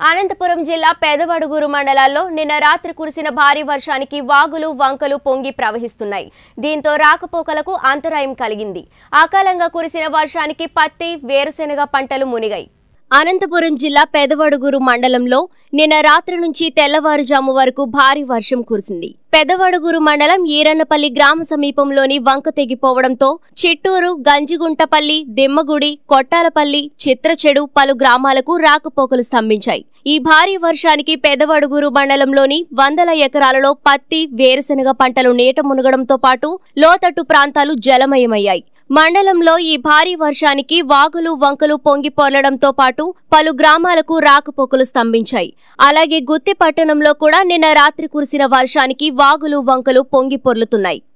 అనంతపురం జిల్లా పెదవడుగురు మండలాల్లో నిన్న రాత్రి కురిసిన భారీ వర్షానికి వాగులు వంకలు పొంగి ప్రవహిస్తున్నాయి దీంతో రాకపోకలకు అంతరాయం కలిగింది అకాలంగా కురిసిన వర్షానికి పత్తి వేరుశెనగ పంటలు మునిగాయి అనంతపురం జిల్లా పెదవడుగురు మండలంలో నిన్న రాత్రి నుంచి తెల్లవారుజాము వరకు భారీ వర్షం కురిసింది పెదవడుగురు మండలం ఈరన్నపల్లి గ్రామ సమీపంలోని వంక తెగిపోవడంతో చిట్టూరు గంజిగుంటపల్లి దిమ్మగుడి కొట్టాలపల్లి చిత్రచెడు పలు గ్రామాలకు రాకపోకలు స్తంభించాయి ఈ భారీ వర్షానికి పెదవడుగురు మండలంలోని వందల ఎకరాలలో పత్తి వేరుశెనగ పంటలు నీట మునగడంతో పాటు లోతట్టు ప్రాంతాలు జలమయమయ్యాయి మండలంలో ఈ భారీ వర్షానికి వాగులు వంకలు పొంగి పొర్లడంతో పాటు పలు గ్రామాలకు రాకపోకలు స్తంభించాయి అలాగే గుత్తి పట్టణంలో కూడా నిన్న రాత్రి కురిసిన వర్షానికి వాగులు వంకలు పొంగి పొర్లుతున్నాయి